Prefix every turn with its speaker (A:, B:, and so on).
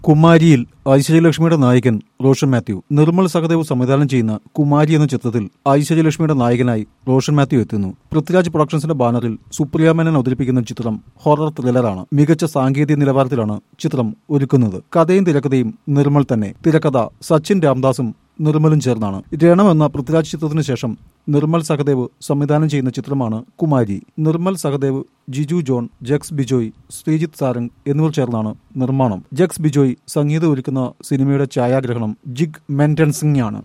A: കുമാരിയിൽ ഐശ്വര്യലക്ഷ്മിയുടെ നായകൻ റോഷൻ മാത്യു നിർമ്മൽ സഹദേവ് സംവിധാനം ചെയ്യുന്ന കുമാരി എന്ന ചിത്രത്തിൽ ഐശ്വര്യലക്ഷ്മിയുടെ നായകനായി റോഷൻ മാത്യു എത്തുന്നു പൃഥ്വിരാജ് പ്രൊഡക്ഷൻസിന്റെ ബാനറിൽ സുപ്രിയ മേനൻ അവതരിപ്പിക്കുന്ന ചിത്രം ഹൊറർ ത്രില്ലറാണ് മികച്ച സാങ്കേതിക നിലവാരത്തിലാണ് ചിത്രം ഒരുക്കുന്നത് കഥയും തിരക്കഥയും നിർമ്മൽ തന്നെ തിരക്കഥ സച്ചിൻ രാംദാസും നിർമ്മലും ചേർന്നാണ് രണം എന്ന പൃഥ്വിരാജ് ചിത്രത്തിനു ശേഷം നിർമ്മൽ സഹദേവ് സംവിധാനം ചെയ്യുന്ന ചിത്രമാണ് കുമാരി നിർമ്മൽ സഹദേവ് ജിജു ജോൺ ജക്സ് ബിജോയ് ശ്രീജിത്ത് സാരംഗ് എന്നിവർ ചേർന്നാണ് നിർമ്മാണം ജക്സ് ബിജോയ് സംഗീതം ഒരുക്കുന്ന സിനിമയുടെ ഛായാഗ്രഹണം ജിഗ് മെന്റൻസിംഗ് ആണ്